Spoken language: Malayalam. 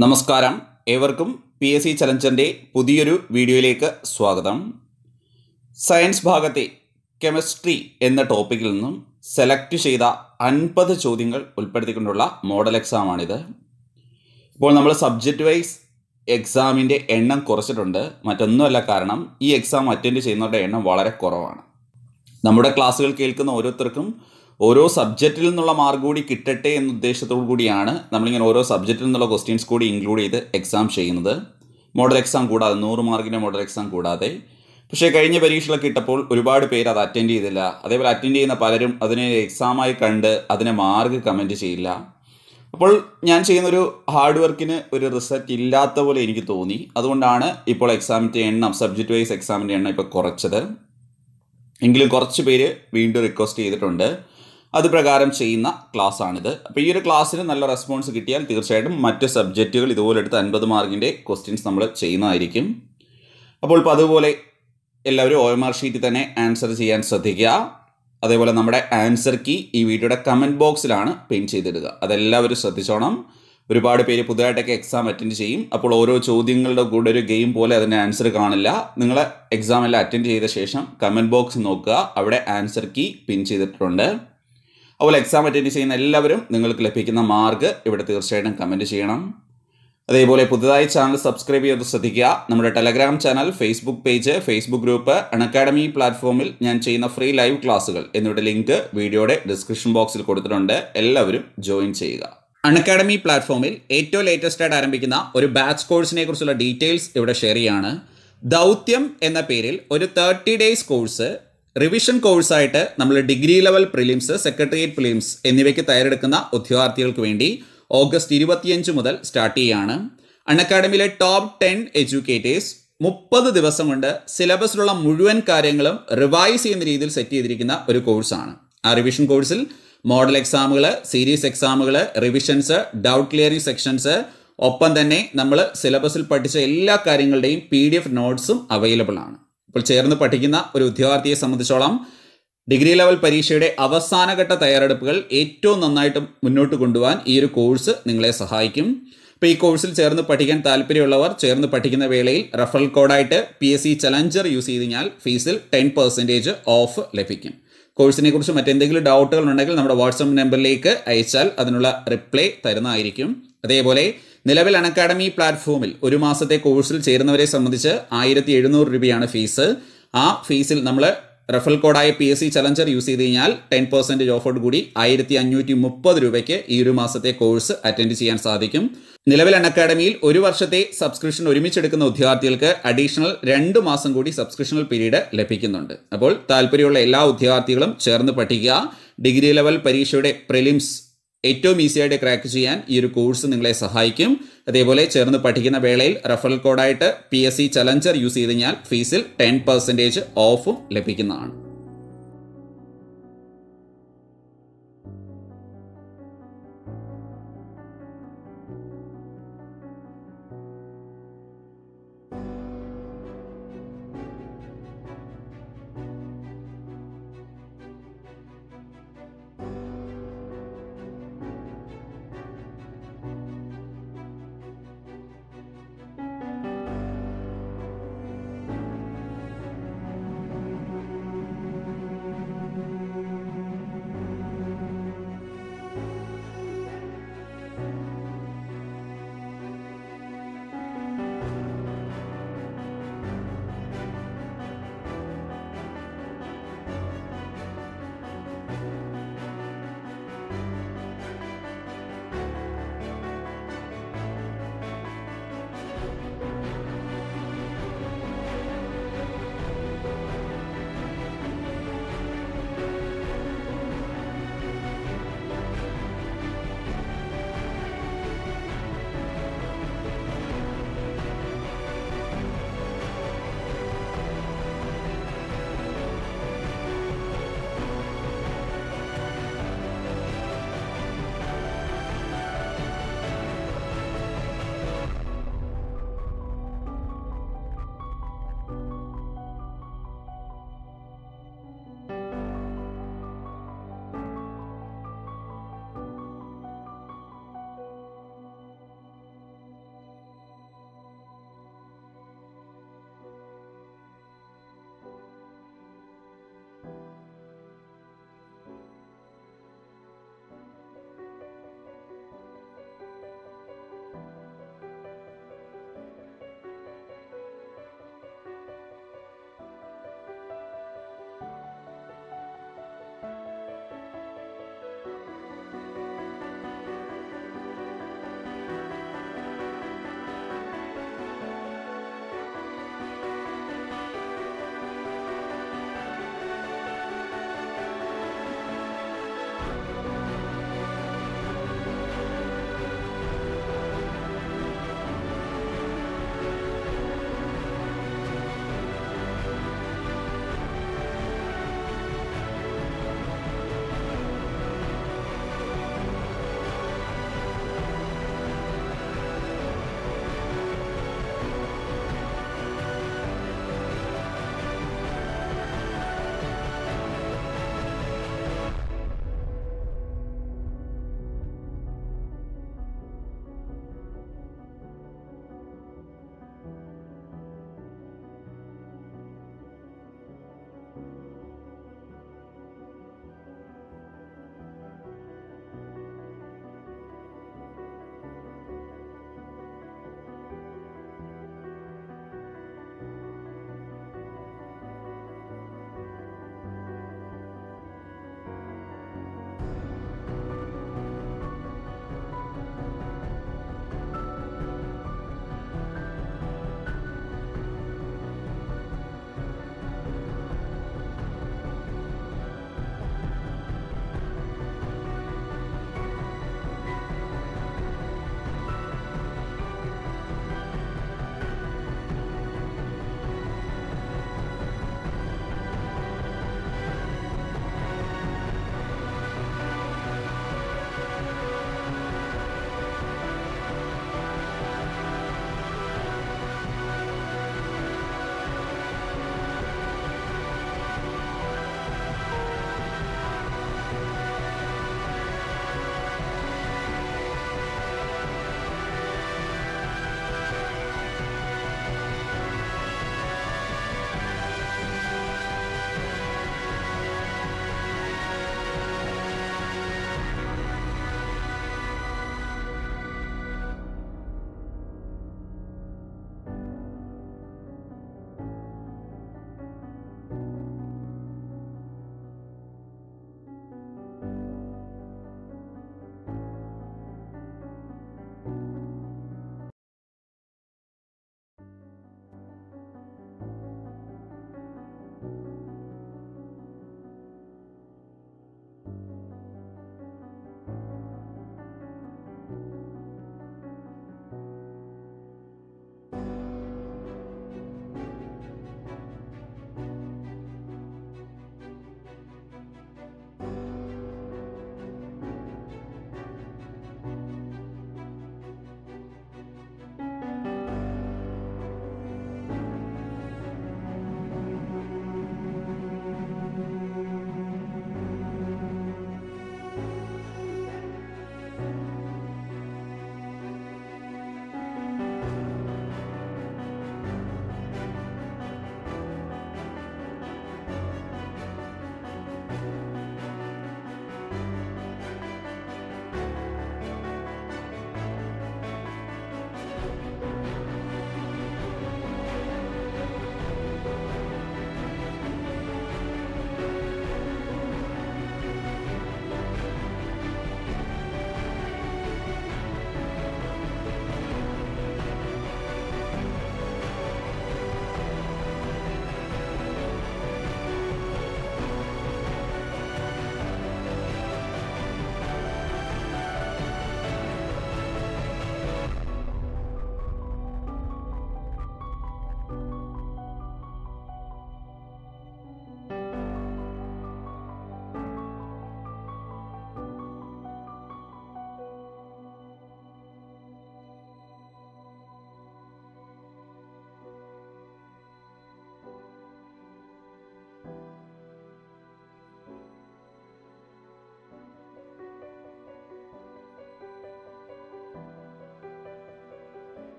നമസ്കാരം ഏവർക്കും പി എസ് സി ചലഞ്ചറിൻ്റെ പുതിയൊരു വീഡിയോയിലേക്ക് സ്വാഗതം സയൻസ് ഭാഗത്തെ കെമിസ്ട്രി എന്ന ടോപ്പിക്കിൽ നിന്നും സെലക്ട് ചെയ്ത അൻപത് ചോദ്യങ്ങൾ ഉൾപ്പെടുത്തിക്കൊണ്ടുള്ള മോഡൽ എക്സാമാണിത് ഇപ്പോൾ നമ്മൾ സബ്ജക്റ്റ് വൈസ് എക്സാമിൻ്റെ എണ്ണം കുറച്ചിട്ടുണ്ട് മറ്റൊന്നുമല്ല കാരണം ഈ എക്സാം അറ്റൻഡ് ചെയ്യുന്നവരുടെ എണ്ണം വളരെ കുറവാണ് നമ്മുടെ ക്ലാസ്സുകൾ കേൾക്കുന്ന ഓരോരുത്തർക്കും ഓരോ സബ്ജക്റ്റിൽ നിന്നുള്ള മാർക്ക് കൂടി കിട്ടട്ടെ എന്ന ഉദ്ദേശത്തോടു കൂടിയാണ് നമ്മളിങ്ങനെ ഓരോ സബ്ജക്റ്റിൽ നിന്നുള്ള ക്വസ്റ്റ്യൻസ് കൂടി ഇൻക്ലൂഡ് ചെയ്ത് എക്സാം ചെയ്യുന്നത് മോഡൽ എക്സാം കൂടാതെ നൂറ് മാർക്കിൻ്റെ മോഡൽ എക്സാം കൂടാതെ പക്ഷേ കഴിഞ്ഞ പരീക്ഷകളൊക്കെ ഇട്ടപ്പോൾ ഒരുപാട് പേര് അത് അറ്റൻഡ് ചെയ്തില്ല അതേപോലെ അറ്റൻഡ് ചെയ്യുന്ന പലരും അതിനെ എക്സാമായി കണ്ട് അതിനെ മാർക്ക് കമൻറ്റ് ചെയ്യില്ല അപ്പോൾ ഞാൻ ചെയ്യുന്നൊരു ഹാർഡ് വർക്കിന് ഒരു റിസൾട്ട് ഇല്ലാത്ത പോലെ എനിക്ക് തോന്നി അതുകൊണ്ടാണ് ഇപ്പോൾ എക്സാമിൻ്റെ എണ്ണം സബ്ജക്റ്റ് വൈസ് എക്സാമിൻ്റെ എണ്ണം ഇപ്പോൾ കുറച്ചത് എങ്കിലും കുറച്ച് പേര് വീണ്ടും റിക്വസ്റ്റ് ചെയ്തിട്ടുണ്ട് അത് പ്രകാരം ചെയ്യുന്ന ക്ലാസ് ആണിത് അപ്പോൾ ഈ ഒരു ക്ലാസ്സിന് നല്ല റെസ്പോൺസ് കിട്ടിയാൽ തീർച്ചയായിട്ടും മറ്റ് സബ്ജക്റ്റുകൾ ഇതുപോലെ എടുത്ത് അൻപത് മാർക്കിൻ്റെ ക്വസ്റ്റ്യൻസ് നമ്മൾ ചെയ്യുന്നതായിരിക്കും അപ്പോൾ ഇപ്പോൾ അതുപോലെ എല്ലാവരും ഒ എം ആർ ഷീറ്റിൽ തന്നെ ആൻസർ ചെയ്യാൻ ശ്രദ്ധിക്കുക അതേപോലെ നമ്മുടെ ആൻസർ കീ ഈ വീഡിയോയുടെ കമൻറ്റ് ബോക്സിലാണ് പിൻ ചെയ്തിടുക അതെല്ലാവരും ശ്രദ്ധിച്ചോണം ഒരുപാട് പേര് പുതുതായിട്ടൊക്കെ എക്സാം അറ്റൻഡ് ചെയ്യും അപ്പോൾ ഓരോ ചോദ്യങ്ങളുടെ കൂടെ ഒരു ഗെയിം പോലെ അതിൻ്റെ ആൻസർ കാണില്ല നിങ്ങൾ എക്സാം എല്ലാം അറ്റൻഡ് ചെയ്ത ശേഷം കമൻറ്റ് ബോക്സ് നോക്കുക അവിടെ ആൻസർ കീ പിൻ ചെയ്തിട്ടുണ്ട് അതുപോലെ എക്സാം അറ്റൻഡ് ചെയ്യുന്ന എല്ലാവരും നിങ്ങൾക്ക് ലഭിക്കുന്ന മാർക്ക് ഇവിടെ തീർച്ചയായിട്ടും കമൻറ്റ് ചെയ്യണം അതേപോലെ പുതുതായി ചാനൽ സബ്സ്ക്രൈബ് ചെയ്ത് ശ്രദ്ധിക്കുക നമ്മുടെ Telegram channel Facebook page Facebook group academy പ്ലാറ്റ്ഫോമിൽ ഞാൻ ചെയ്യുന്ന ഫ്രീ ലൈവ് ക്ലാസ്സുകൾ എന്നിവയുടെ ലിങ്ക് വീഡിയോയുടെ ഡിസ്ക്രിപ്ഷൻ ബോക്സിൽ കൊടുത്തിട്ടുണ്ട് എല്ലാവരും ജോയിൻ ചെയ്യുക അക്കാഡമി പ്ലാറ്റ്ഫോമിൽ ഏറ്റവും ലേറ്റസ്റ്റ് ആയിട്ട് ആരംഭിക്കുന്ന ഒരു ബാച്ച് കോഴ്സിനെ കുറിച്ചുള്ള ഡീറ്റെയിൽസ് ഇവിടെ ഷെയർ ചെയ്യാണ് ദൗത്യം എന്ന പേരിൽ ഒരു തേർട്ടി ഡേയ്സ് കോഴ്സ് റിവിഷൻ കോഴ്സായിട്ട് നമ്മൾ degree level prelims secretariat prelims എന്നിവയ്ക്ക് തയ്യാറെടുക്കുന്ന ഉദ്യോഗാർത്ഥികൾക്ക് വേണ്ടി ഓഗസ്റ്റ് ഇരുപത്തിയഞ്ച് മുതൽ സ്റ്റാർട്ട് ചെയ്യുകയാണ് അൺഅക്കാഡമിയിലെ ടോപ്പ് ടെൻ എഡ്യൂക്കേറ്റേഴ്സ് മുപ്പത് ദിവസം കൊണ്ട് സിലബസിലുള്ള മുഴുവൻ കാര്യങ്ങളും റിവൈസ് ചെയ്യുന്ന രീതിയിൽ സെറ്റ് ചെയ്തിരിക്കുന്ന ഒരു കോഴ്സാണ് ആ റിവിഷൻ കോഴ്സിൽ മോഡൽ എക്സാമുകൾ സീരീസ് എക്സാമുകൾ റിവിഷൻസ് ഡൗട്ട് ക്ലിയറിംഗ് സെക്ഷൻസ് ഒപ്പം തന്നെ നമ്മൾ സിലബസിൽ പഠിച്ച എല്ലാ കാര്യങ്ങളുടെയും പി ഡി എഫ് നോട്ട്സും അവൈലബിൾ ആണ് ഇപ്പോൾ ചേർന്ന് പഠിക്കുന്ന ഒരു ഉദ്യോഗാർത്ഥിയെ സംബന്ധിച്ചോളം ഡിഗ്രി ലെവൽ പരീക്ഷയുടെ അവസാനഘട്ട തയ്യാറെടുപ്പുകൾ ഏറ്റവും നന്നായിട്ട് മുന്നോട്ട് കൊണ്ടുപോകാൻ ഈ ഒരു കോഴ്സ് നിങ്ങളെ സഹായിക്കും ഇപ്പോൾ ഈ കോഴ്സിൽ ചേർന്ന് പഠിക്കാൻ താല്പര്യമുള്ളവർ ചേർന്ന് പഠിക്കുന്ന വേളയിൽ റഫറൽ കോഡായിട്ട് P S C challenger use ചെയ്ത് കഴിഞ്ഞാൽ ഫീസിൽ ടെൻ പെർസെൻറ്റേജ് ഓഫ് ലഭിക്കും കോഴ്സിനെ കുറിച്ച് മറ്റെന്തെങ്കിലും ഡൗട്ടുകൾ ഉണ്ടെങ്കിൽ നമ്മുടെ വാട്സപ്പ് നമ്പറിലേക്ക് അയച്ചാൽ അതിനുള്ള റിപ്ലൈ തരുന്നതായിരിക്കും അതേപോലെ നിലവിൽ അക്കാഡമി പ്ലാറ്റ്ഫോമിൽ ഒരു മാസത്തെ കോഴ്സിൽ ചേരുന്നവരെ സംബന്ധിച്ച് ആയിരത്തി എഴുന്നൂറ് രൂപയാണ് ഫീസ് ആ ഫീസിൽ നമ്മൾ റഫൽ കോഡായ P S C challenger use ചെയ്ത് കഴിഞ്ഞാൽ ടെൻ പെർസെൻറ്റേജ് ഓഫോട് കൂടി ആയിരത്തി അഞ്ഞൂറ്റി മുപ്പത് രൂപയ്ക്ക് ഈ ഒരു മാസത്തെ കോഴ്സ് അറ്റൻഡ് ചെയ്യാൻ സാധിക്കും നിലവിൽ അക്കാഡമിയിൽ ഒരു വർഷത്തെ സബ്സ്ക്രിപ്ഷൻ ഒരുമിച്ചെടുക്കുന്ന ഉദ്യോഗാർത്ഥികൾക്ക് അഡീഷണൽ രണ്ട് മാസം കൂടി സബ്സ്ക്രിപ്ഷണൽ പീരീഡ് ലഭിക്കുന്നുണ്ട് അപ്പോൾ താല്പര്യമുള്ള എല്ലാ ഉദ്യോഗാർത്ഥികളും ചേർന്ന് പഠിക്കുക ഡിഗ്രി ലെവൽ പരീക്ഷയുടെ പ്രിലിംസ് ഏറ്റവും ഈസി ആയിട്ട് ക്രാക്ക് ചെയ്യാൻ ഈ ഒരു കോഴ്സ് നിങ്ങളെ സഹായിക്കും അതേപോലെ ചേർന്ന് പഠിക്കുന്ന വേളയിൽ റഫറൽ കോഡായിട്ട് P S C challenger use ചെയ്ത് കഴിഞ്ഞാൽ ഫീസിൽ ടെൻ പെർസെൻറ്റേജ് ഓഫും ലഭിക്കുന്നതാണ്